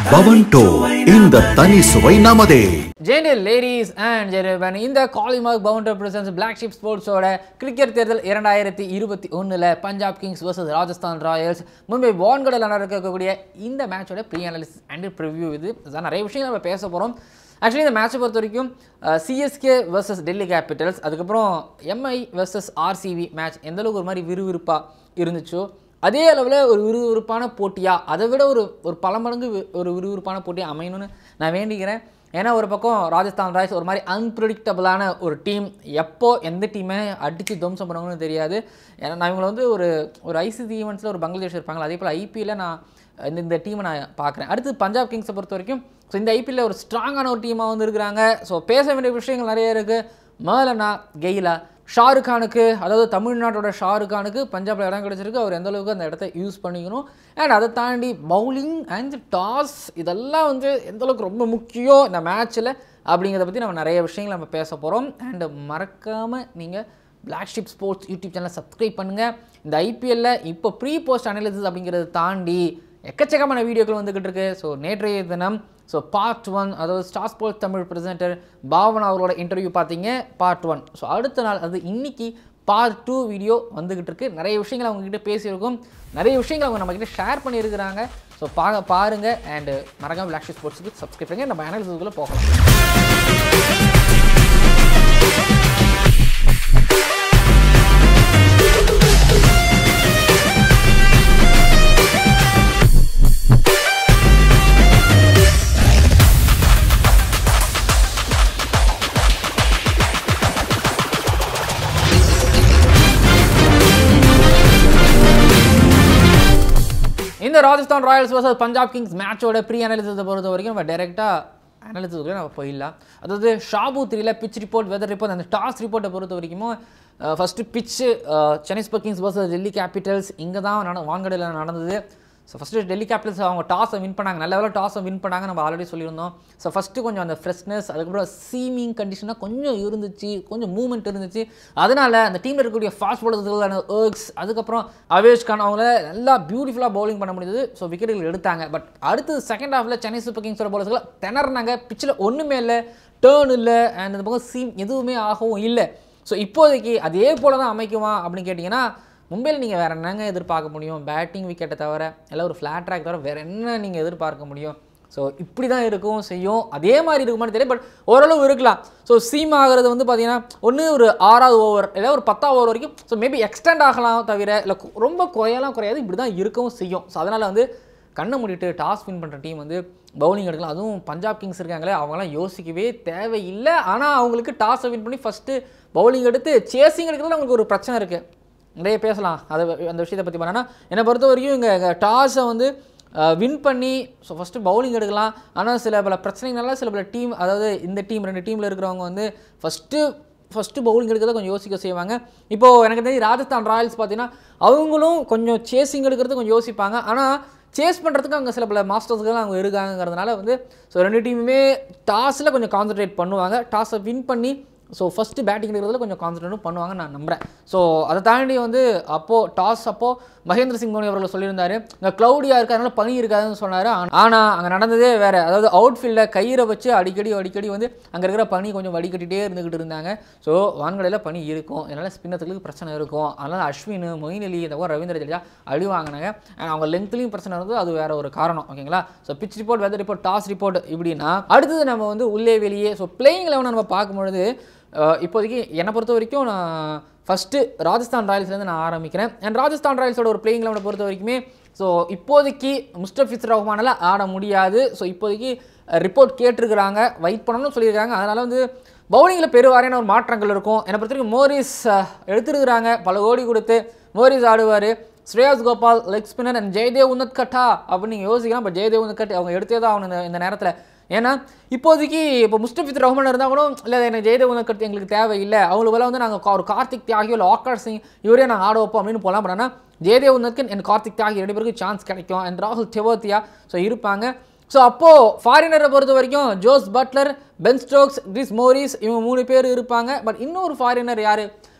Pawan to இந்த தனி சுவை நமதே ஜென்டில் லேடிஸ் அண்ட் ஜென்டில்மேன் இந்த Kalimark founder presents black sheep ஸ்போர்ட்ஸோட கிரிக்கெட் தேர்தல் இரண்டாயிரத்தி இருபத்தி ஒன்றில் Punjab kings versus Rajasthan royals Mumbai Wankhede நடக்கக்கூடிய இந்த மேட்சோட ப்ரீ அனாலிசிஸ் அண்ட் ப்ரிவ்யூ இது இதுதான் நிறைய விஷயங்கள் நம்ம பேச போகிறோம் ஆக்சுவலி இந்த மேட்சை பொறுத்த வரைக்கும் சிஎஸ்கே வர்சஸ் டெல்லி கேபிட்டல்ஸ் அதுக்கப்புறம் எம்ஐ வர்சஸ் ஆர்சிபி மேட்ச் எந்த அளவுக்கு ஒரு மாதிரி விறுவிறுப்பாக இருந்துச்சோ அதே அளவில் ஒரு விறுவிறுப்பான போட்டியாக அதை விட ஒரு ஒரு பல மடங்கு வி- ஒரு விறுவிறுப்பான போட்டியாக அமையணும்னு நான் வேண்டிக்கிறேன் ஏன்னா ஒரு பக்கம் ராஜஸ்தான் ராயல்ஸ் ஒரு மாதிரி அன்பிரடிக்டபிளான ஒரு டீம் எப்போ எந்த டீமை அடித்து துவம்சம் பண்ணுவாங்கன்னு தெரியாது ஏன்னா நான் இவங்களை வந்து ஒரு ஒரு ஐசிசி ஈவெண்ட்ஸில் ஒரு பங்களாதேஷ் இருப்பாங்களா அதே போல் ஐபிஎல்ல நான் இந்த இந்த டீமை நான் பார்க்குறேன் அடுத்து பஞ்சாப் கிங்ஸை பொறுத்த வரைக்கும் ஸோ இந்த ஐபிஎல்ல ஒரு ஸ்ட்ராங்கான ஒரு டீமாக வந்து இருக்கிறாங்க ஸோ பேச வேண்டிய விஷயங்கள் நிறைய இருக்குது மேலனா கெய்லா ஷாருக் கானுக்கு அதாவது தமிழ்நாட்டோட ஷாருக் கானுக்கு பஞ்சாப்ல இடம் கிடைச்சிருக்கு அவர் எந்த அளவுக்கு அந்த இடத்த யூஸ் பண்ணிக்கணும் அண்ட் அதை தாண்டி பவுலிங் அண்ட் டாஸ் இதெல்லாம் வந்து எந்த அளவுக்கு ரொம்ப முக்கியம் இந்த மேட்ச்சில் அப்படிங்கிறத பற்றி நம்ம நிறைய விஷயங்கள் நம்ம பேச போகிறோம் அண்ட் மறக்காமல் நீங்கள் பிளாக் ஷிப் ஸ்போர்ட்ஸ் யூடியூப் சேனலை சப்ஸ்கிரைப் பண்ணுங்கள் இந்த ஐபிஎல்ல இப்போ ப்ரீ போஸ்ட் அனாலிசிஸ் அப்படிங்கிறத தாண்டி எக்கச்சக்கமான வீடியோக்கள் வந்துக்கிட்டு இருக்கு ஸோ நேற்றைய தினம் ஸோ பார்ட் ஒன் அதாவது star sports Tamil presenter Bhavana அவரோட இன்டர்வியூ பார்த்தீங்க பார்ட் ஒன் ஸோ அடுத்த நாள் அது இன்னைக்கு பார்ட் டூ வீடியோ வந்துக்கிட்டு இருக்கு நிறைய விஷயங்கள் அவங்ககிட்ட பேசியிருக்கோம் நிறைய விஷயங்கள் அவங்க நம்மக்கிட்ட ஷேர் பண்ணியிருக்கிறாங்க ஸோ பா பாருங்கள் அண்டு மறக்காம பிளாக் ஷிப் ஸ்போர்ட்ஸுக்கு சப்ஸ்கிரைப் பண்ணுங்க நம்ம அனாலிசிஸ்க்குள்ளே போகலாம் இந்த Rajasthan royals vs Punjab kings மேட்சோட ப்ரீ அனாலிசிஸை பொறுத்த வரைக்கும் நம்ம டேரெக்டாக அனாலிசிஸ்க்குள்ளே நம்ம போயிடலாம் அதாவது ஷாபு த்ரீல பிச் ரிப்போர்ட் வெதர் ரிப்போர்ட் அந்த டாஸ் ரிப்போர்ட்டை பொறுத்த வரைக்கும் first pitch Chennai super kings vs Delhi capitals இங்கே தான் நட வான்கடையில் நடந்தது ஸோ ஃபஸ்ட்டு டெல்லி கேபிட்டல்ஸ் அவங்க டாஸை வின் பண்ணாங்க நல்ல வேலை டாஸை வின் பண்ணாங்க நம்ம ஆல்ரெடி சொல்லியிருந்தோம் ஸோ ஃபஸ்ட்டு கொஞ்சம் அந்த ஃப்ரெஷ்னஸ் அதுக்கப்புறம் சீமிங் கண்டிஷனாக கொஞ்சம் இருந்துச்சு கொஞ்சம் மூவ்மெண்ட் இருந்துச்சு அதனால் அந்த டீமில் இருக்கக்கூடிய ஃபாஸ்ட் பாலர்ஸான ஏர்க்ஸ் அதுக்கப்புறம் அவேஷ் கான் அவங்கள நல்லா பியூட்டிஃபுல்லாக பவுலிங் பண்ண முடியுது ஸோ விக்கெட்டுகள் எடுத்தாங்க பட் அடுத்து செகண்ட் ஹாஃபில் சென்னை சூப்பர் கிங்ஸோட பவுலர்ஸ்கள் திணறினாங்க பிச்சில் ஒன்றுமே இல்லை டேர்ன் இல்லை அண்ட் இந்த பக்கம் சீம் எதுவுமே ஆகவும் இல்லை ஸோ இப்போதைக்கு அதே போல தான் அமைக்குமா அப்படின்னு கேட்டிங்கன்னா மும்பையில் நீங்கள் வேறு என்னங்க எதிர்பார்க்க முடியும் பேட்டிங் விக்கெட்டை தவிர இல்லை ஒரு ஃப்ளாட் ட்ராக் தவிர வேறு என்ன நீங்கள் எதிர்பார்க்க முடியும் ஸோ இப்படி தான் இருக்கும் செய்யும் அதே மாதிரி இருக்குமான்னு தெரியும் பட் ஓரளவு இருக்கலாம் ஸோ சீம் ஆகிறது வந்து பார்த்தீங்கன்னா ஒன்று ஒரு ஆறாவது ஓவர் இல்லை ஒரு பத்தாவது ஓவர் வரைக்கும் ஸோ மேபி எக்ஸ்டெண்ட் ஆகலாம் தவிர இல்லை கு- ரொம்ப குறையலாம் குறையாது இப்படி தான் இருக்கவும் செய்யும் ஸோ அதனால் வந்து கண்ணை மூடிட்டு டாஸ் வின் பண்ணுற டீம் வந்து பவுலிங் எடுக்கலாம் அதுவும் பஞ்சாப் கிங்ஸ் இருக்காங்களே அவங்களாம் யோசிக்கவே தேவையில்லை ஆனால் அவங்களுக்கு டாஸை வின் பண்ணி ஃபஸ்ட்டு பவுலிங் எடுத்து சேசிங் எடுக்கிறதுல அவங்களுக்கு ஒரு பிரச்சனை இருக்குது நிறைய பேசலாம் அதை அந்த விஷயத்தை பற்றி பண்ணனா என்னை பொறுத்த வரைக்கும் இங்கே டாஸை வந்து வின் பண்ணி ஸோ ஃபஸ்ட்டு பவுலிங் எடுக்கலாம் ஆனால் சில பல பிரச்சனைகளால சில பல டீம் அதாவது இந்த டீம் ரெண்டு டீமில் இருக்கிறவங்க வந்து ஃபஸ்ட்டு ஃபஸ்ட்டு பவுலிங் எடுக்கிறத கொஞ்சம் யோசிக்க செய்வாங்க இப்போது எனக்கு தெரிஞ்சு ராஜஸ்தான் ராயல்ஸ் பார்த்தீங்கன்னா அவங்களும் கொஞ்சம் சேசிங் எடுக்கிறது கொஞ்சம் யோசிப்பாங்க ஆனால் சேஸ் பண்ணுறதுக்கு அங்கே சில பல மாஸ்டர்ஸ்கள் அவங்க இருக்காங்கிறதுனால வந்து ஸோ ரெண்டு டீமுமே டாஸில் கொஞ்சம் கான்சன்ட்ரேட் பண்ணுவாங்க டாஸை வின் பண்ணி ஸோ ஃபஸ்ட்டு பேட்டிங் எடுக்கிறதுல கொஞ்சம் கான்சன்ட்ரேட்டும் பண்ணுவாங்க நான் நம்புறேன் ஸோ அதை தாண்டி வந்து அப்போது டாஸ் அப்போது மகேந்திர சிங் தோனி அவர்கள் சொல்லியிருந்தாரு இங்கே க்ளவுடியாக இருக்கு அதனால பனி இருக்காதுன்னு சொன்னார் ஆனால் அங்கே நடந்ததே வேறு அதாவது அவுட் ஃபீல்டில் கயிறை வச்சு அடிக்கடி அடிக்கடி வந்து அங்கே இருக்கிற பனி கொஞ்சம் வடிகட்டிகிட்டே இருந்துக்கிட்டு இருந்தாங்க ஸோ வான்கடையில் பனி இருக்கும் அதனால் ஸ்பின்னத்துக்கு பிரச்சனை இருக்கும் அதனால் அஸ்வின் மொயின் அலி இந்த மாதிரி ரவீந்திர ஜடேஜா அடி வாங்கினாங்க And அவங்க லெங்க்லேயும் பிரச்சனை இருந்தது அது வேற ஒரு காரணம் ஓகேங்களா so pitch report weather report toss report இப்படின்னா அடுத்தது நம்ம வந்து உள்ளே வெளியே ஸோ பிளேயிங் லெவனை நம்ம பார்க்கும்பொழுது அஹ், இப்போதைக்கு என்னை பொறுத்த வரைக்கும் நான் ஃபஸ்ட்டு ராஜஸ்தான் ராயல்ஸ்லேருந்து நான் ஆரம்பிக்கிறேன் அண்ட் ராஜஸ்தான் ராயல்ஸோட ஒரு பிளேயிங் லெவனை பொறுத்த வரைக்குமே ஸோ இப்போதைக்கு முஸ்டபிஸ் ரஹ்மானால் ஆட முடியாது ஸோ இப்போதைக்கு ரிப்போர்ட் கேட்டிருக்கிறாங்க வெயிட் பண்ணணும்னு சொல்லியிருக்காங்க அதனால் வந்து பவுலிங்கில் பெருவாரியான ஒரு மாற்றங்கள் இருக்கும் என்னை பொறுத்த வரைக்கும் மோரிஸ் அஹ், எடுத்திருக்கிறாங்க பல கோடி கொடுத்து மோரிஸ் ஆடுவார் Shreyas Gopal leg spinner and Jaydev Unadkat கட்டா அப்படின்னு நீங்கள் யோசிக்கலாம் பட் ஜெயதேவ் உன்னத் கட் அவங்க எடுத்தே தான் ஆகணும் இந்த- இந்த நேரத்தில் ஏன்னா இப்போதைக்கு இப்போ முஸ்டபித் ரஹ்மான் இருந்தால் கூட இல்லை எனக்கு ஜெயதேவ் உன்னத் கட் எங்களுக்கு தேவையில்லை அவங்களுக்கு பதிலா வந்து நாங்கள் ஒரு கார்த்திக் தியாகியோ இல்லை ஆக்கார் சிங் இவரே நாங்கள் ஆட வைப்போம் அப்படின்னு போகலாம் பட் ஆனால் ஜெயதேவ் உன்னத்க்கு எனக்கு கார்த்திக் தியாகி ரெண்டு பேருக்கு சான்ஸ் கிடைக்கும் அண்ட் ராகுல் தெவோத்தியா ஸோ இருப்பாங்க ஸோ அப்போது ஃபாரினரை பொறுத்த வரைக்கும் Jos Buttler Ben Stokes Chris Morris இவங்க மூணு பேர் இருப்பாங்க பட் இன்னொரு ஃபாரினர் யார்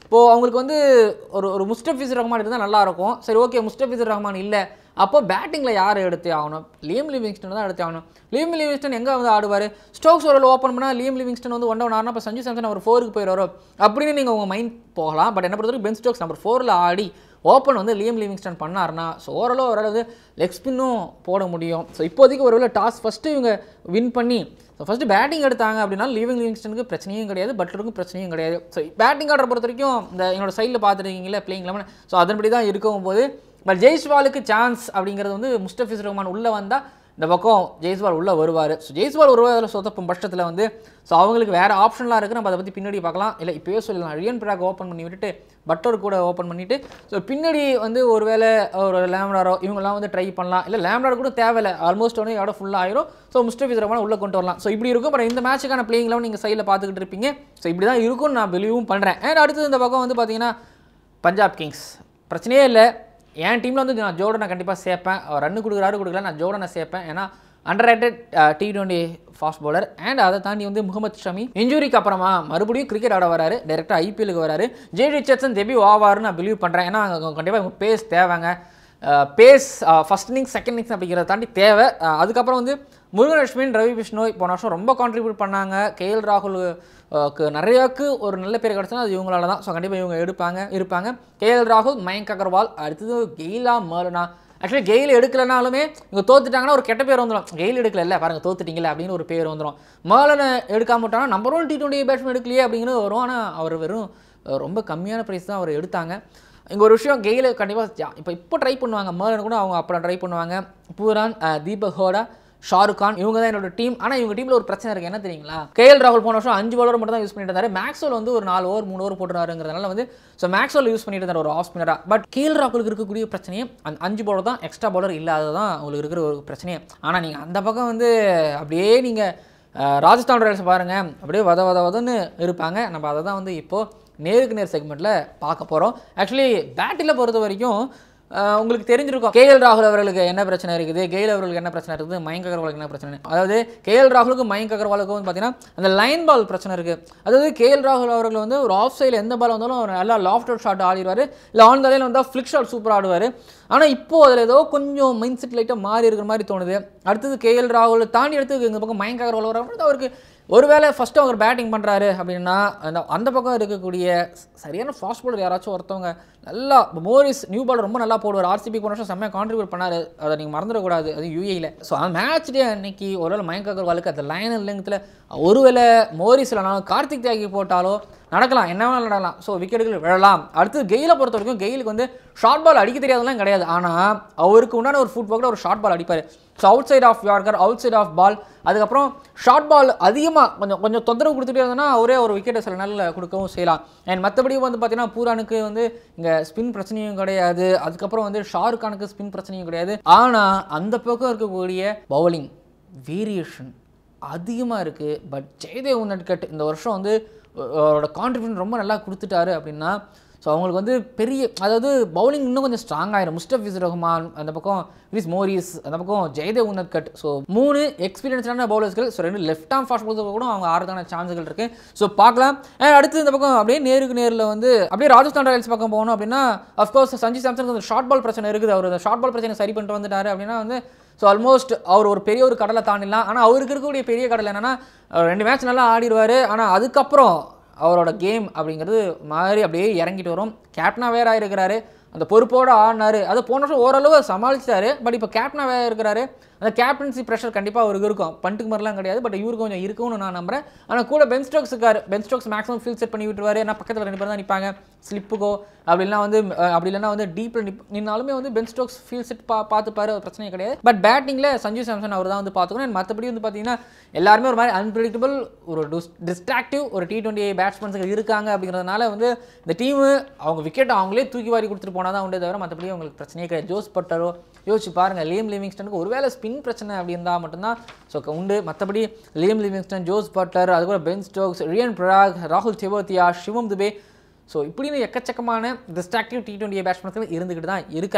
இப்போது அவங்களுக்கு வந்து ஒரு ஒரு முஸ்டபிஸ் ரஹ்மான் இருந்தால் நல்லா இருக்கும் சரி ஓகே முஸ்டபிஸ் ரஹ்மான் இல்லை அப்போ பேட்டிங்கில் யார் எடுத்தே ஆகணும் லியம் லிவிங்ஸ்டன் தான் எடுத்தே ஆகணும் லியம் லிவிங்ஸ்டன் எங்கே வந்து ஆடுவார் ஸ்டோக்ஸ் ஒரு ஓப்பன் பண்ணால் லியம் லிவிங்ஸ்டன் வந்து ஒன் டவுன் ஆடினா இப்போ சஞ்சு சாம்சன் அவர் ஃபோருக்கு போயிடுவாரோ அப்படின்னு நீங்கள் உங்கள் மைண்ட் போகலாம் பட் என்ன பொறுத்தவரைக்கும் பென் ஸ்டோக்ஸ் நம்பர் ஃபோரில் ஆடி ஓப்பன் வந்து லியம் லிவிங்ஸ்டன் பண்ணார்னா ஸோ ஓரளவு ஓரளவு லெக் ஸ்பின்னும் போட முடியும் ஸோ இப்போதைக்கு ஒருவேளை டாஸ் ஃபஸ்ட்டு இவங்க வின் பண்ணி ஸோ ஃபஸ்ட்டு பேட்டிங் எடுத்தாங்க அப்படின்னா லிவிங் லிவிங்ஸ்டனுக்கு பிரச்சனையும் கிடையாது பட்லருக்கும் பிரச்சனையும் கிடையாது ஸோ பேட்டிங் ஆடுற பொறுத்த வரைக்கும் இந்த என்னோட சைடில் பார்த்துருக்கீங்களா பிளேயிங் லெவன் ஸோ அதன்படி தான் இருக்கும் போது பட் ஜெய்ஸ்வாலுக்கு சான்ஸ் அப்படிங்கிறது வந்து முஸ்டபிஸ் ரஹ்மான் உள்ளே வந்தால் இந்த பக்கம் ஜெய்ஸ்வால் உள்ளே வருவார் ஸோ ஜெய்ஸ்வால் வருவார் சொதப்பும் பட்சத்தில் வந்து ஸோ அவங்களுக்கு வேறு ஆப்ஷன்லாம் இருக்குது நம்ம அதை பற்றி பின்னாடி பார்க்கலாம் இல்லை இப்போயே சொல்லலாம் ரியன் பிராக் ஓப்பன் பண்ணி விட்டுட்டு பட்டர் கூட ஓப்பன் பண்ணிவிட்டு ஸோ பின்னாடி வந்து ஒருவேளை ஒரு லேம்டாரோ இவங்கெல்லாம் வந்து ட்ரை பண்ணலாம் இல்லை லேம்டார் கூட தேவையில்லை ஆல்மோஸ்ட் வந்து இடம் ஃபுல்லாக ஆயிரும் ஸோ முஸ்டபிஸ் ரஹ்மான் உள்ளே கொண்டு வரலாம் ஸோ இப்படி இருக்கும் பட் இந்த மேட்சுக்கான பிளேயிங் லெவன் நீங்கள் சைடில் பார்த்துக்கிட்டு இருப்பீங்க ஸோ இப்படி தான் இருக்கும்னு நான் பிலீவும் பண்ணுறேன் அண்ட் அடுத்தது இந்த பக்கம் வந்து பார்த்தீங்கன்னா பஞ்சாப் கிங்ஸ் பிரச்சனையே இல்லை என் டீமில் வந்து நான் ஜோடனை கண்டிப்பாக சேர்ப்பேன் அவர் ரன்னு கொடுக்குறாரு கொடுக்கல நான் ஜோடனை சேர்ப்பேன் ஏன்னா underrated T twenty fast bowler and அதை தாண்டி வந்து முகமது ஷமி இன்ஜுரிக்கு அப்புறமா மறுபடியும் கிரிக்கெட் ஆட வராரு டேரெக்டாக ஐபிஎலுக்கு வராரு ஜே ரிச்சர்ட்சன் டெபியூ ஆவார்னு நான் பிலீவ் பண்ணுறேன் ஏன்னா கண்டிப்பாக இவங்க பேஸ் தேவைங்க pace first innings second innings அப்படிங்கிறத தாண்டி தேவை அஹ் அதுக்கப்புறம் வந்து முருகலட்சுமின் ரவி விஷ்ணோய் போன வருஷம் ரொம்ப கான்ட்ரிபியூட் பண்ணாங்க கேஎல் ராகுல் அஹ் க்கு நிறையாக்கு ஒரு நல்ல பேர் கிடச்சுன்னா அது இவங்களால தான் ஸோ கண்டிப்பாக இவங்க எடுப்பாங்க இருப்பாங்க கேஎல் ராகுல் மயங்க் அகர்வால் அடுத்தது கெயிலா மர்லனா ஆக்சுவலி கெயில் எடுக்கலனாலுமே இவங்க தோத்துட்டாங்கன்னா ஒரு கெட்ட பேர் வந்துடும் கெயில் எடுக்கல இல்லை பாருங்க தோத்துட்டீங்களே அப்படின்னு ஒரு பேர் வந்துடும் மர்லனை எடுக்காம விட்டாங்கன்னா number one T twenty batsman எடுக்கலையே அப்படிங்கிறது வரும் ஆனால் அவர் வெறும் அஹ் ரொம்ப கம்மியான ப்ரைஸ் தான் அவர் எடுத்தாங்க இங்கே ஒரு விஷயம் கெயில கண்டிப்பாக இப்போ இப்போ ட்ரை பண்ணுவாங்க மர்லன் கூட அவங்க அப்புறம் ட்ரை பண்ணுவாங்க பூரான் அஹ் தீபக் ஹோடா ஷாருக் கான் இவங்க தான் என்னோட டீம் ஆனால் இவங்க டீமில் ஒரு பிரச்சனை இருக்குது என்ன தெரியுங்களா கேஎல் ராகுல் போன வருஷம் அஞ்சு ஓவர் மட்டும் தான் யூஸ் பண்ணிட்டு இருந்தாரு மேக்ஸ்வெல் வந்து ஒரு நாலு ஓவர் மூணு ஓவர் போட்டுறாருங்கிறதுனால வந்து ஸோ மேக்ஸ்வெல் யூஸ் பண்ணிட்டு இருந்தார் ஒரு ஆஃப் ஸ்பின்னராக பட் கேஎல் ராகுலுக்கு இருக்கக்கூடிய பிரச்சனையே அந்த அஞ்சு பவுலர் தான் எக்ஸ்ட்ரா பவுலர் இல்லாதது தான் உங்களுக்கு இருக்கிற ஒரு பிரச்சனையே ஆனால் நீங்கள் அந்த பக்கம் வந்து அப்படியே நீங்கள் ராஜஸ்தான் ராயல்ஸ் பாருங்கள் அப்படியே வத வத வதன்னு இருப்பாங்க நம்ம அதை தான் வந்து இப்போது நேருக்கு நேர் செக்மெண்ட்டில் பார்க்க போகிறோம் ஆக்சுவலி பேட்டில் பொறுத்த வரைக்கும் அஹ், உங்களுக்கு தெரிஞ்சிருக்கும் கேஎல் ராகுல் அவர்களுக்கு என்ன பிரச்சனை இருக்குது கெயில் அவர்களுக்கு என்ன பிரச்சனை இருக்குது மயங்க் அகர்வாலுக்கு என்ன பிரச்சனை அதாவது கேஎல் ராகுலுக்கும் மயங்க் அகர்வாலுக்கும் வந்து பார்த்தீங்கன்னா அந்த லைன் பால் பிரச்சனை இருக்குது அதாவது கேஎல் ராகுல் அவர்கள் வந்து ஒரு ஆஃப் சைடில் எந்த பால் வந்தாலும் அவர் நல்லா லாஃப்ட் ஷாட் ஆடிடுவார் இல்லை ஆன் தலையில் வந்தால் ஃப்ளிக் ஷாட் சூப்பர் ஆடுவார் ஆனால் இப்போ அதில் ஏதோ கொஞ்சம் மைண்ட் செட் லைட்டாக மாறி இருக்கிற மாதிரி தோணுது அடுத்தது கேஎல் ராகுல் தாண்டி எடுத்து இந்த பக்கம் மயங்க் அகர்வால் வர அவருக்கு ஒருவேளை ஃபஸ்ட்டு அவர் பேட்டிங் பண்ணுறாரு அப்படின்னா அந்த அந்த பக்கம் இருக்கக்கூடிய சரியான ஃபாஸ்ட் பாலர் யாராச்சும் ஒருத்தவங்க நல்லா மோரிஸ் நியூ பால் ரொம்ப நல்லா போடுவார் ஆர்சிபி போன வருஷம் செம்மையாக கான்ட்ரிபியூட் பண்ணார் அதை நீங்கள் மறந்துடக்கூடாது அது யூஏயில் ஸோ அந்த மேட்ச் டே அன்னைக்கு ஒருவேளை மயங்க் அகர்வாலுக்கு அந்த லைன் லெங்த்தில் ஒருவேளை மோரிஸ் இல்லைனாலும் கார்த்திக் தியாகி போட்டாலோ நடக்கலாம் என்ன வேணாலும் நடக்கலாம் ஸோ விக்கெட்டுகள் விழலாம் அடுத்து கெயிலை பொறுத்த வரைக்கும் கெயிலுக்கு வந்து ஷார்ட் பால் அடிக்க தெரியாதெல்லாம் கிடையாது ஆனால் அவருக்கு உண்டான ஒரு ஃபுட் ஒர்க்கில் ஒரு ஷார்ட் பால் அடிப்பார் so outside off yorker outside off ball அதுக்கப்புறம் ஷார்ட் பால் அதிகமாக கொஞ்சம் கொஞ்சம் தொந்தரவு கொடுத்துட்டே இருந்தோன்னா அவரே ஒரு விக்கெட்டை சில நாளில் கொடுக்கவும் செய்யலாம் அண்ட் மற்றபடி வந்து பார்த்தீங்கன்னா பூரானுக்கு வந்து இங்கே ஸ்பின் பிரச்சனையும் கிடையாது அதுக்கப்புறம் வந்து ஷாருக் கானுக்கு ஸ்பின் பிரச்சனையும் கிடையாது ஆனால் அந்த பக்கம் இருக்கக்கூடிய பவுலிங் வேரியேஷன் அதிகமாக இருக்குது பட் ஜெயதேவ் உன்னட்கட் இந்த வருஷம் வந்து அஹ், அவரோட கான்ட்ரிபியூஷன் ரொம்ப நல்லா கொடுத்துட்டாரு அப்படின்னா ஸோ அவங்களுக்கு வந்து பெரிய அதாவது பவுலிங் இன்னும் கொஞ்சம் ஸ்ட்ராங் ஆயிரும் முஸ்டபிஸ் ரஹ்மான் அந்த பக்கம் விஸ் மோரிஸ் அந்த பக்கம் ஜெயதேவ் உன்னட்கட் ஸோ மூணு எக்ஸ்பீரியன்ஸான பவுலர்ஸ்கள் ஸோ ரெண்டு லெஃப்ட் ஆம் ஃபாஸ்ட் பவுலர் கூட அவங்க ஆறுதான சான்ஸ்கள் இருக்கு ஸோ பார்க்கலாம் And அடுத்து இந்த பக்கம் அப்படியே நேருக்கு நேரில் வந்து அப்படியே ராஜஸ்தான் ராயல்ஸ் பக்கம் போகணும் அப்படின்னா அஃப்கோர்ஸ் சஞ்சய் சாம்சனுக்கு அந்த ஷார்ட் பால் பிரச்சனை இருக்குது அவர் அந்த ஷார்ட் பால் பிரச்சனை சரி பண்ணிட்டு வந்துட்டாரு அப்படின்னா வந்து ஸோ ஆல்மோஸ்ட் அவர் ஒரு பெரிய ஒரு கடலை தாண்டிடலாம் ஆனால் அவருக்கு இருக்கக்கூடிய பெரிய கடல் என்னன்னா அவர் ரெண்டு மேட்ச் நல்லா ஆடிடுவார் ஆனால் அதுக்கப்புறம் அவரோட கேம் அப்படிங்கிறது மாதிரி அப்படியே இறங்கிட்டு வரும் கேப்டனாக வேற இருக்கிறாரு அந்த பொறுப்போடு ஆடினாரு அது போன வருஷம் ஓரளவு சமாளிச்சிட்டாரு பட் இப்போ கேப்டனாக வேற இருக்கிறாரு அந்த கேப்டன்சி ப்ரெஷர் கண்டிப்பாக அவருக்கு இருக்கும் பண்ட்டுக்கு மாதிரிலாம் கிடையாது பட் இவருக்கு கொஞ்சம் இருக்கும்னு நான் நம்புறேன் ஆனால் கூட பென் ஸ்டோக்ஸ் இருக்காரு Ben Stokes maximum field set பண்ணி விட்டுருவாரு ஏன்னா பக்கத்தில் ரெண்டு பேர் தான் நிற்பாங்க ஸ்லிப்புக்கோ அப்படி இல்லைனா வந்து அஹ், அப்படி இல்லைனா வந்து டீப்பில் நிப் நின்னாலுமே வந்து பென் ஸ்டோக்ஸ் ஃபீல் செட் பா பார்த்துப்பாரு அது பிரச்சனையே கிடையாது பட் பேட்டிங்கில் சஞ்சு சாம்சன் அவர் தான் வந்து பார்த்துக்கணும் மற்றபடி வந்து பார்த்தீங்கன்னா எல்லாருமே ஒரு மாதிரி அன்பிரடிக்டபிள் ஒரு டிஸ்ட்ராக்டிவ் ஒரு டி டுவெண்ட்டி பேட்ஸ்மேன்ஸுக்கு இருக்காங்க அப்படிங்கிறதுனால வந்து இந்த டீமு அவங்க விக்கெட் அவங்களே தூக்கி வாரி கொடுத்துட்டு போனால் தான் உண்டே தவிர மற்றபடி அவங்களுக்கு பிரச்சனையே கிடையாது ஜோஸ் பட்டரோ யோசிச்சு பாருங்கள் லியம் லிவிங்ஸ்டனுக்கு ஒருவேளை ஸ்பின் பிரச்சனை அப்படி இருந்தால் மட்டும்தான் ஸோ உண்டு மற்றபடி லியம் லிவிங்ஸ்டன் ஜோஸ் பட்டர் அதுக்கப்புறம் பென் ஸ்டோக்ஸ் ரியன் பிரராக் ராகுல் தெவோத்தியா சிவம் துபே ஸோ இப்படின்னு எக்கச்சக்கமான டிஸ்ட்ராக்டிவ் டி டுவெண்ட்டி பேட்ஸ்மேன்ஸ்கள் இருந்துக்கிட்டு தான் இருக்கிறாங்க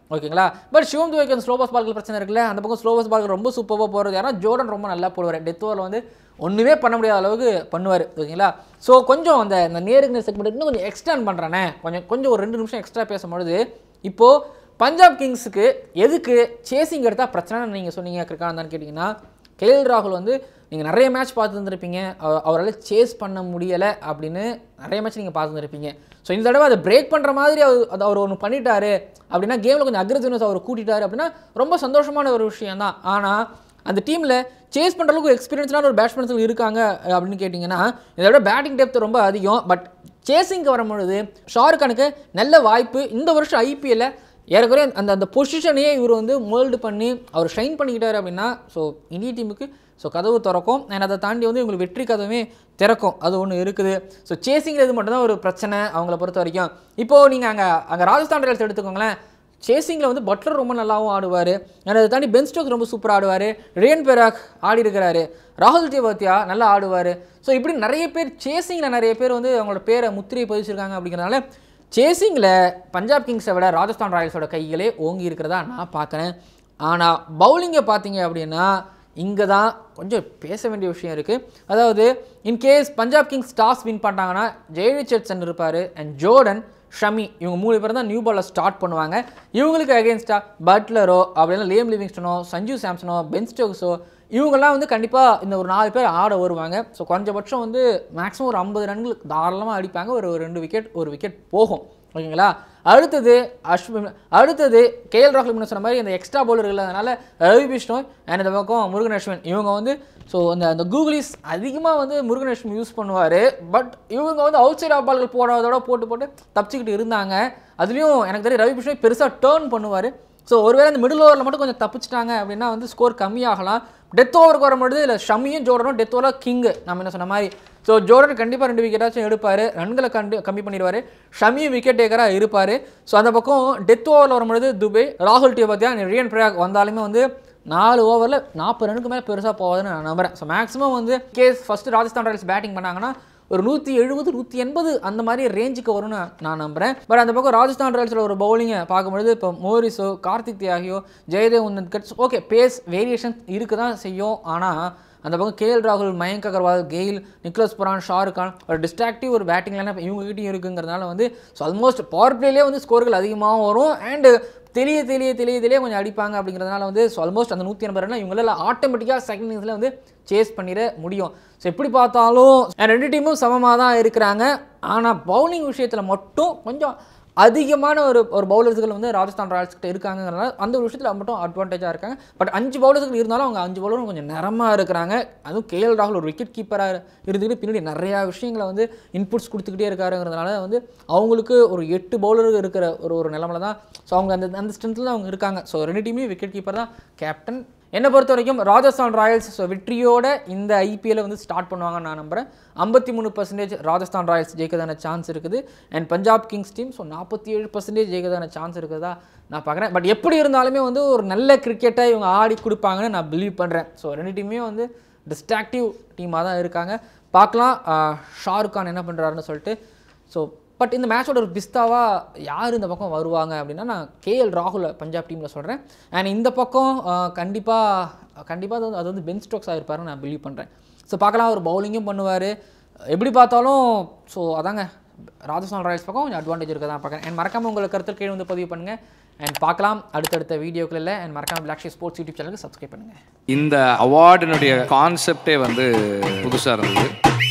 ஓகேங்களா பட் சிவம் துவைக்கு அந்த ஸ்லோபஸ் பால்கள் பிரச்சனை இருக்குல்ல அந்த பக்கம் ஸ்லோபஸ் பால்கள் ரொம்ப சூப்பராக போகிறது யாரா ஜோர்டன் ரொம்ப நல்லா போடுவார் டெத் ஓவரில் வந்து ஒன்றுமே பண்ண முடியாத அளவுக்கு பண்ணுவார் ஓகேங்களா ஸோ கொஞ்சம் அந்த அந்த நேருக்கு நேர் செக்மெண்ட் இன்னும் கொஞ்சம் எக்ஸ்டெண்ட் பண்ணுறேனே கொஞ்சம் கொஞ்சம் ஒரு ரெண்டு நிமிஷம் எக்ஸ்ட்ரா பேசும்பொழுது இப்போது பஞ்சாப் கிங்ஸுக்கு எதுக்கு சேசிங் எடுத்தால் பிரச்சனைன்னு நீங்கள் சொன்னீங்க கிரிக்கானந்தான்னு கேட்டிங்கன்னா கேஎல் ராகுல் வந்து நீங்கள் நிறைய மேட்ச் பார்த்து இருந்திருப்பீங்க அவ- அவரால் சேஸ் பண்ண முடியலை அப்படின்னு நிறைய மேட்ச் நீங்கள் பார்த்து இருந்திருப்பீங்க ஸோ இந்த தடவை அதை பிரேக் பண்ணுற மாதிரி அவர் அது அவர் ஒன்று பண்ணிட்டாரு அப்படின்னா கேமில் கொஞ்சம் அக்ரெசிவ்னஸ் அவர் கூட்டிட்டாரு அப்படின்னா ரொம்ப சந்தோஷமான ஒரு விஷயம் தான் ஆனால் அந்த டீமில் சேஸ் பண்ணுற அளவுக்கு எக்ஸ்பீரியன்ஸ்னால ஒரு பேட்ஸ்மேன்ஸ் இருக்காங்க அப்படின்னு கேட்டிங்கன்னா இதை விட பேட்டிங் டெப்த் ரொம்ப அதிகம் பட் சேசிங்க்கு வரும்பொழுது ஷாருக் கானுக்கு நல்ல வாய்ப்பு இந்த வருஷம் ஐபிஎல்ல ஏறக்குறைய அந்த அந்த பொசிஷனையே இவர் வந்து மோல்டு பண்ணி அவர் ஷைன் பண்ணிக்கிட்டாரு அப்படின்னா ஸோ இந்திய டீமுக்கு ஸோ கதவு திறக்கும் அண்ட் அதை தாண்டி வந்து உங்களுக்கு வெற்றி கதவுமே திறக்கும் அது ஒன்று இருக்குது ஸோ சேசிங்கிறது மட்டும்தான் ஒரு பிரச்சனை அவங்கள பொறுத்த வரைக்கும் இப்போது நீங்கள் அங்கே அங்கே ராஜஸ்தான் ராயல்ஸ் எடுத்துக்கோங்களேன் சேசிங்கில் வந்து பட்லர் ரொம்ப நல்லாவும் ஆடுவார் அதை தாண்டி பென் ஸ்டோக்ஸ் ரொம்ப சூப்பராக ஆடுவார் ரேன் பெராக் ஆடி இருக்கிறாரு ராகுல் தேவத்தியா நல்லா ஆடுவார் ஸோ இப்படி நிறைய பேர் சேசிங்கில் நிறைய பேர் வந்து அவங்களோட பேரை முத்திரையை பதிச்சிருக்காங்க அப்படிங்கிறதுனால சேசிங்கில் பஞ்சாப் கிங்ஸை விட ராஜஸ்தான் ராயல்ஸோட கைகளே ஓங்கி இருக்கிறதா நான் பார்க்குறேன் ஆனால் பவுலிங்கை பார்த்தீங்க அப்படின்னா இங்கே தான் கொஞ்சம் பேச வேண்டிய விஷயம் இருக்குது அதாவது in case Punjab Kings toss win பண்ணிட்டாங்கன்னா ஜெய் ரிச்சர்ட்சன் இருப்பார் அண்ட் ஜோர்டன் ஷமி இவங்க மூணு பேர் தான் நியூ பாலில் ஸ்டார்ட் பண்ணுவாங்க இவங்களுக்கு அகேன்ஸ்டாக பட்லரோ அப்படின்னா லியம் லிவிங்ஸ்டனோ சஞ்சு சாம்சனோ பென் ஸ்டோக்ஸோ இவங்கெல்லாம் வந்து கண்டிப்பாக இந்த ஒரு நாலு பேர் ஆட வருவாங்க ஸோ குறைஞ்சபட்சம் வந்து மேக்ஸிமம் ஒரு ஐம்பது ரன்கள் தாராளமாக அடிப்பாங்க ஒரு ஒரு ரெண்டு விக்கெட் ஒரு விக்கெட் போகும் ஓகேங்களா அடுத்தது அஸ்வின் அடுத்தது கேஎல் ராகுல் முன்ன சொன்ன மாதிரி இந்த எக்ஸ்ட்ரா பவுலர் இல்லாதனால ரவி பிஷ்ணோய் அண்ட் இந்த பக்கம் முருகன் அஸ்வின் இவங்க வந்து ஸோ அந்த அந்த கூகுளிஸ் அதிகமாக வந்து முருகன் அஸ்வின் யூஸ் பண்ணுவார் பட் இவங்க வந்து அவுட் சைட் ஆஃப் பால்கள் போடாதோட போட்டு போட்டு தப்பிச்சுக்கிட்டு இருந்தாங்க அதுலேயும் எனக்கு தெரியும் ரவி பிஷ்ணோய் பெருசாக டேர்ன் பண்ணுவார் ஸோ ஒருவேளை இந்த மிடில் ஓவரில் மட்டும் கொஞ்சம் தப்பிச்சிட்டாங்க அப்படின்னா வந்து ஸ்கோர் கம்மியாகலாம் டெத் ஓவருக்கு வரும்பொழுது இல்லை ஷமியும் ஜோர்டனும் டெத் ஓவரில் கிங்கு நம்ம என்ன சொன்ன மாதிரி ஸோ ஜோர்டன் கண்டிப்பாக ரெண்டு விக்கெட்டாச்சும் எடுப்பார் ரன்களை கண்டு கம்மி பண்ணிடுவார் ஷமியும் விக்கெட் டேக்கராக இருப்பார் ஸோ அந்த பக்கம் டெத் ஓவரில் வரும்பொழுது துபே ராகுல் டியோபத்தியா ரியன் பிரயாக் வந்தாலுமே வந்து நாலு ஓவரில் நாற்பது ரனுக்கு மேலே பெருசாக போகாதுன்னு நான் நம்புறேன் ஸோ மேக்ஸிமம் வந்து case first Rajasthan Royals batting பண்ணாங்கன்னா ஒரு நூற்றி எழுபது நூற்றி எண்பது அந்த மாதிரி ரேஞ்சுக்கு வரும்னு நான் நம்புறேன் பட் அந்த பக்கம் ராஜஸ்தான் ராயல்ஸில் ஒரு பவுலிங்கை பார்க்கும்பொழுது இப்போ மோரிஸோ கார்த்திக் தியாகியோ ஜெயதேவ் உந்தன்கட்ஸ் ஓகே பேஸ் வேரியேஷன் இருக்க தான் செய்யும் ஆனால் அந்த பக்கம் கேஎல் ராகுல் Mayank Agarwal Gayle Nicholas Pooran Shahrukh Khan ஒரு டிஸ்ட்ராக்டிவ் ஒரு பேட்டிங் லைன் இவங்ககிட்டயும் இருக்குங்கிறதுனால வந்து ஸோ ஆல்மோஸ்ட் பவர் பிளேலேயே வந்து ஸ்கோர்கள் அதிகமாகவும் வரும் அண்டு தெளிய தெளிய தெளிய தெளிய கொஞ்சம் அடிப்பாங்க அப்படிங்கிறதுனால வந்து ஸோ ஆல்மோஸ்ட் அந்த நூற்றி எண்பது ரன் இவங்களால ஆட்டோமேட்டிக்காக செகண்ட் இன்னிங்ஸில் வந்து சேஸ் பண்ணிட முடியும் ஸோ எப்படி பார்த்தாலும் ரெண்டு டீமும் சமமாக தான் இருக்கிறாங்க ஆனால் பவுலிங் விஷயத்தில் மட்டும் கொஞ்சம் அதிகமான ஒரு ஒரு பவுலர்ஸ்கள் வந்து ராஜஸ்தான் ராயல்ஸ் கிட்ட இருக்காங்கங்கிறனால அந்த ஒரு விஷயத்தில் மட்டும் அட்வான்டேஜாக இருக்காங்க பட் அஞ்சு பவுலர்ஸ்கள் இருந்தாலும் அவங்க அஞ்சு பவுலரும் கொஞ்சம் நிறமாக இருக்கிறாங்க அதுவும் கேஎல் ராகுல் ஒரு விக்கெட் கீப்பராக இருந்துக்கிட்டு பின்னாடி நிறையா விஷயங்களை வந்து இன்புட்ஸ் கொடுத்துக்கிட்டே இருக்காருங்கிறதுனால வந்து அவங்களுக்கு ஒரு எட்டு பவுலர் இருக்கிற ஒரு ஒரு நிலமையில தான் ஸோ அவங்க அந்த அந்த ஸ்ட்ரென்த்தில் அவங்க இருக்காங்க ஸோ ரெண்டு டீம்லேயும் விக்கெட் கீப்பர் தான் கேப்டன் என்னை பொறுத்த வரைக்கும் ராஜஸ்தான் ராயல்ஸ் ஸோ வெற்றியோட இந்த ஐபிஎல்லை வந்து ஸ்டார்ட் பண்ணுவாங்கன்னு நான் நம்புறேன் ஐம்பத்தி மூணு பர்சன்டேஜ் ராஜஸ்தான் ராயல்ஸ் ஜெயிக்கதான சான்ஸ் இருக்குது and Punjab Kings team so நாற்பத்தி ஏழு பர்சன்டேஜ் ஜெயிக்கதான சான்ஸ் இருக்குதா நான் பார்க்குறேன் பட் எப்படி இருந்தாலுமே வந்து ஒரு நல்ல கிரிக்கெட்டை இவங்க ஆடி கொடுப்பாங்கன்னு நான் பிலீவ் பண்ணுறேன் ஸோ ரெண்டு டீமே வந்து டிஸ்ட்ராக்டிவ் டீமாக தான் இருக்காங்க பார்க்கலாம் ஆஹ், ஷாருக் கான் என்ன பண்ணுறாருன்னு சொல்லிட்டு ஸோ பட் இந்த மேட்சோட ஒரு பிஸ்தாவாக யார் இந்த பக்கம் வருவாங்க அப்படின்னா நான் கேஎல் ராகுல பஞ்சாப் டீமில் சொல்கிறேன் அண்ட் இந்த பக்கம் கண்டிப்பாக கண்டிப்பாக அது வந்து அது வந்து பென் ஸ்டோக்ஸாக இருப்பாருன்னு நான் பிலீவ் பண்ணுறேன் ஸோ பார்க்கலாம் ஒரு பவுலிங்கும் பண்ணுவார் எப்படி பார்த்தாலும் ஸோ அதாங்க ராஜஸ்தான் ராயல்ஸ் பக்கம் கொஞ்சம் அட்வான்டேஜ் இருக்க தான் பார்க்குறேன் அண்ட் மறக்காமல் உங்களுக்கு கருத்து கீழே வந்து பதிவு பண்ணுங்கள் அண்ட் பார்க்கலாம் அடுத்தடுத்த வீடியோக்களில் அண்ட் மறக்காமல் பிளாக் ஸ்போர்ட்ஸ் யூடியூப் சேனலுக்கு சப்ஸ்கிரைப் பண்ணுங்கள் இந்த அவார்டினுடைய கான்செப்டே வந்து புதுசாக இருந்தது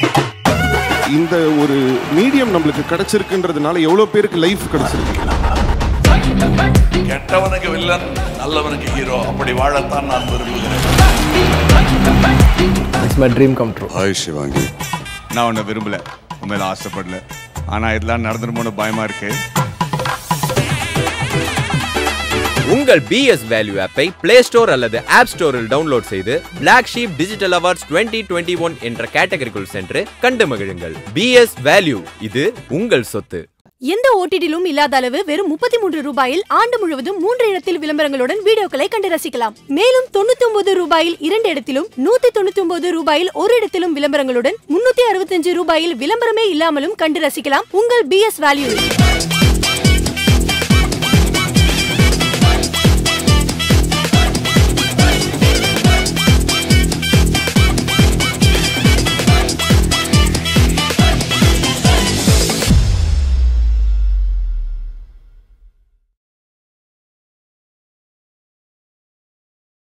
இந்த ஒரு மீடியம் நம்மளுக்கு கிடைச்சிருக்குன்றதுனால எவ்வளவு பேருக்கு லைஃப் கிடைச்சிருக்கு கெட்டவனுக்கு வில்லன் நல்லவனுக்கு ஹீரோ அப்படி வாழத்தான் நான் விரும்புகிறேன் it's my dream come true hi Sivaangi நான் உன்னை விரும்பல உண்மையில ஆசைப்படல ஆனா இதெல்லாம் நடந்துருமோன்னு பயமா இருக்கு உங்கள் பிஎஸ் வேல்யூ ஆப்பை பிளே ஸ்டோர் அல்லது ஆப் ஸ்டோரில் டவுன்லோட் செய்து Black Sheep digital awards 2021 one என்ற கேட்டகரிக்குள் சென்று கண்டு மகிழுங்கள் பிஎஸ் வேல்யூ இது உங்கள் சொத்து எந்த ஓடிடிலும் இல்லாத அளவு வெறும் முப்பத்தி மூன்று ரூபாயில் ஆண்டு முழுவதும் மூன்று இடத்தில் விளம்பரங்களுடன் வீடியோக்களை கண்டு ரசிக்கலாம் மேலும் தொண்ணூத்தி ஒன்பது ரூபாயில் இரண்டு இடத்திலும் நூத்தி தொண்ணூத்தி ஒன்பது ரூபாயில் ஒரு இடத்திலும் விளம்பரங்களுடன் முன்னூத்தி அறுபத்தஞ்சு ரூபாயில் விளம்பரமே இல்லாமலும் கண்டு ரசிக்கலாம் உங்கள் பிஎஸ் வேல்யூ